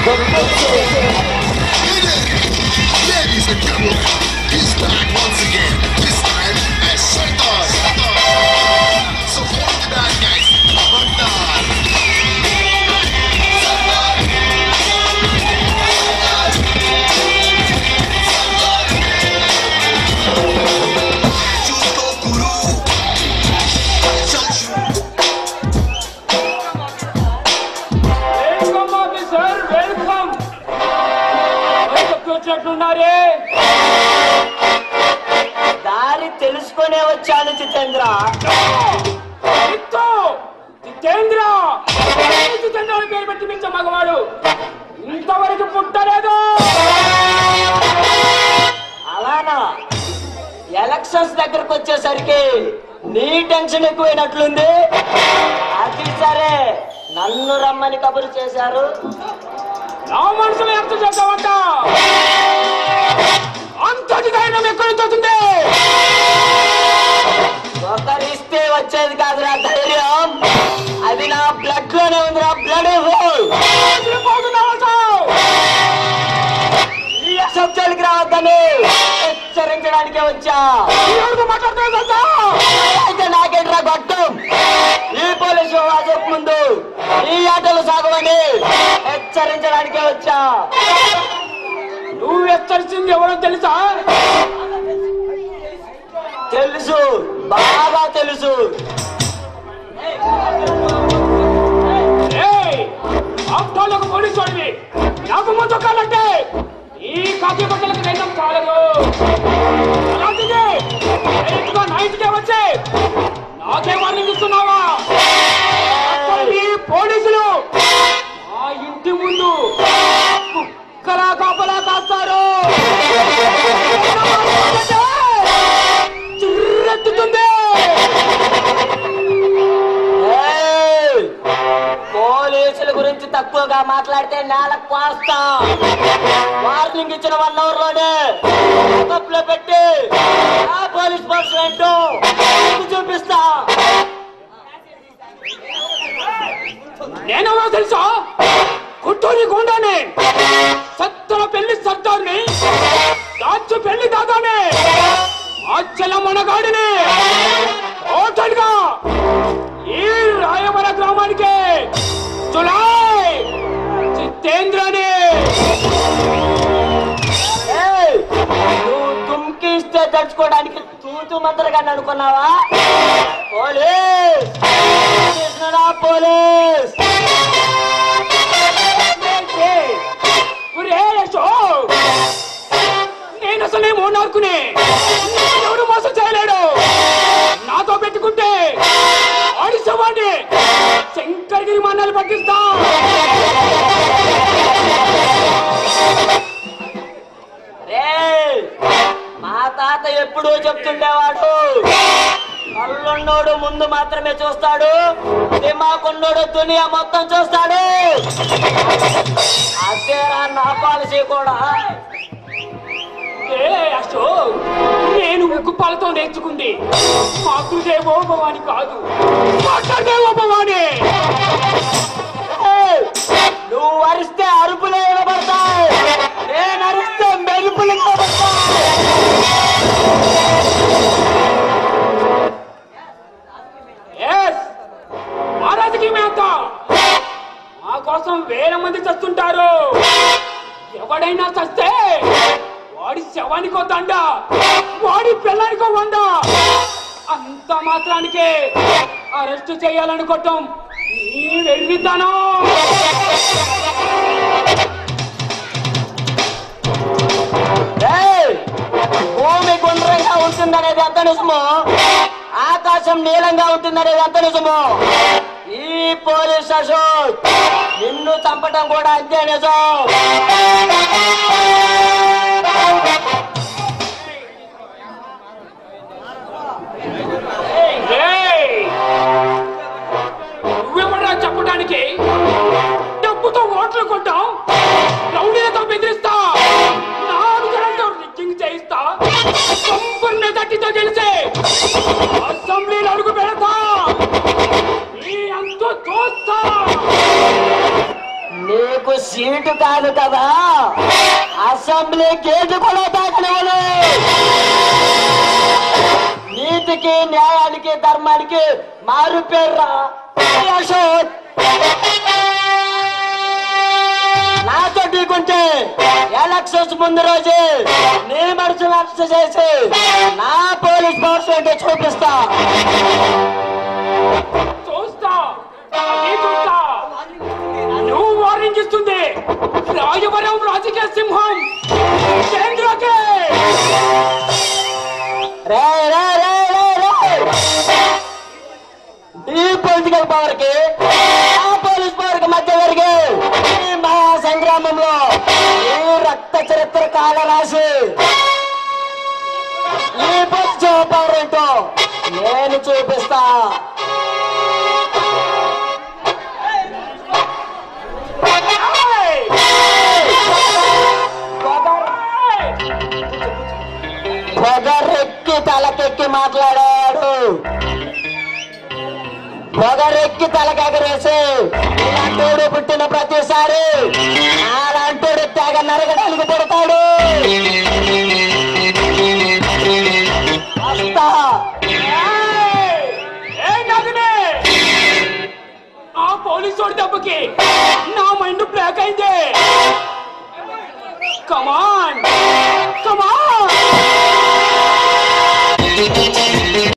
Ladies and gentlemen, he's back once again. This time as Sardar. So hold the bad guys. Sardar. Chuto Guru. Chachu. Welcome officer welcome వచ్చేట్లున్నారే దారి తెలుసుకునే వచ్చాను జితేంద్ర చిత్తు జితేంద్ర జితేంద్ర అని పేరు పెట్టి పిలిచే మగవాడు ఇంతవరకు పుట్టలేదు అలానా ఎలక్షన్స్ దగ్గరకు వచ్చేసరికి నీ టెన్షన్ ఎక్కువైనట్లుంది అది సరే నన్ను రమ్మని కబురు చేశారు నా మనసులో ఎంత చేద్దామంట అంతటి ధైర్యం ఎక్కడి నుంచి వస్తుంది ఒకరిస్తే వచ్చేది కాదురా ధైర్యం అది నా బ్లడ్ లోనే ఉందిరా బ్లడ్ వెళ్ళిపోతున్నావట. ఈ అసభ్యానికి రావద్దని హెచ్చరించడానికే వచ్చా ఈ ఎవరితో మాట్లాడుతున్నావు తెలుసా? అయితే నాకేంట్రా గొట్టం ఈ పోలీసు రాజకు ముందు ఈ ఆటలు సాగమని హెచ్చరించడానికే వచ్చా నువ్వు హెచ్చరిస్తుంది ఎవరో తెలుసా తెలుసు బాగా తెలుసు ఏయ్, ఆఫ్టర్ ఒక పోలీసు వాడివి నాకు ముందు కాలంటే ఈ కాకి బట్టలకు రైతం కాలేదు అలాంటిది డైరెక్ట్ గా నా ఇంటికే వచ్చి నాకే వార్నింగ్ ఇస్తున్నావా అసలు ఈ పోలీసులు మా ఇంటి ముందు కుక్కలా కాపలా కాస్తారు చిర్రెత్తుతుంది ఏయ్! పోలీసుల గురించి తక్కువగా మాట్లాడితే నేల కోస్తా వార్నింగ్ ఇచ్చిన వన్ అవర్ లోనే లో పెట్టి ఆ పోలీస్ పర్సన్ ఏంటో నీకు చూపిస్తా నేనెవరో తెలుసా గుంటూరి గుండానే సత్తల పెళ్లి సర్దార్ని దాచు పెళ్లి దాదానే అచ్చల మనగాడిని టోటల్ గా ఈ రాయవర గ్రామానికి జులై జితేంద్రని ఏయ్! నువ్వు తుమ్కి ఇస్తే తెచ్చుకోవడానికి తూతు మంత్రగా అనుకున్నావా పోలీస్ కృష్ణరా పోలీస్ ఒరే అశోక్! నేను అసలు ఏమో నాకునే ఎవడు మోసం చేయలేడు నాతో పెట్టుకుంటే ఆడిసవాడిని శంకర్గిరి మన్నాలు పట్టిస్తా రేయ్! మా తాత ఎప్పుడూ చెప్తుండేవాడు కళ్ళున్నోడు ముందు మాత్రమే చూస్తాడు దిమాకున్నోడు దునియా మొత్తం చూస్తాడు అదేరా నా పాలసీ కూడా ఏ అశోక్ నేను ఉగ్గుపాలతో నేర్చుకుంది మాతృదేవో భవాని కాదు మాట్లాడేవో భవాని ఏయ్! నువ్వు అరిస్తే అరుపులు వినబడతాయి నేను అరిస్తే మెరుపులు వినబడతాయి ఎస్ మహారాజుకి మేత మా కోసం వేల మంది చస్తుంటారు ఎవడైనా చస్తే వాడి శవానికో దండ వాడి పిల్లానికో వంద అంత మాత్రానికే అరెస్ట్ చేయాలనుకోవటం నీ వెర్రితనం ఏయ్! భూమి గుండ్రంగా ఉంటుందనేది ఎంత నిజమో ఆకాశం నీలంగా ఉంటుందనేది ఎంత నిజమో ఈ పోలీస్ అశోక్ నిన్ను చంపటం కూడా అంతే నిజం ఏయ్! నువ్వెవడ్రా చెప్పడానికి డబ్బుతో ఓట్లు కొట్టాం రౌడీలతో బెదిరిస్తా నాలుగు రిగ్గింగ్ చేయిస్తా సంపూర్ణ మెజార్టీతో గెలిచి అసెంబ్లీలో అడుగు పెడతా ఈ అంతు చూస్తా నీకు నాకు సీటు కాదు కదా అసెంబ్లీ గేటు కూడా తాకనివ్వను నీతికి న్యాయానికి ధర్మానికి మారు పేర్రా అశోక్ నాతో ఢీకుంటే ఎలక్షన్స్ ముందు రోజు నీ మనుషులు అరెస్ట్ చేసి నా పోలీస్ ఫోర్స్ ఏంటో చూపిస్తా చూస్తా అది చూస్తా నువ్వు వార్నింగ్ ఇస్తుంది రాజవరం రాజకీయ సింహం కేంద్రకే రే రే రే రే రే ఈ పొలిటికల్ పవర్ కి ఆ పోలీస్ పవర్ కి మధ్య జరిగే ఈ మహా సంగ్రామంలో ఈ రక్త చరిత్ర కాల రాసి ఈ పోలీస్ పవర్ ఏంటో నేను చూపిస్తా ఏయ్! ఏయ్! పొగరెక్కి తలకెక్కి మాట్లాడాడు పొగరెక్కి తలకెగరేసి ఇలాంటోడు పుట్టిన ప్రతిసారి అలాంటోడు తెగ నరగడానికి పుడతాడు వస్తా ఏయ్! ఏయ్ నాగనే! ఆ పోలీసోడి దెబ్బకి నా మైండ్ బ్లాక్ అయింది కమాన్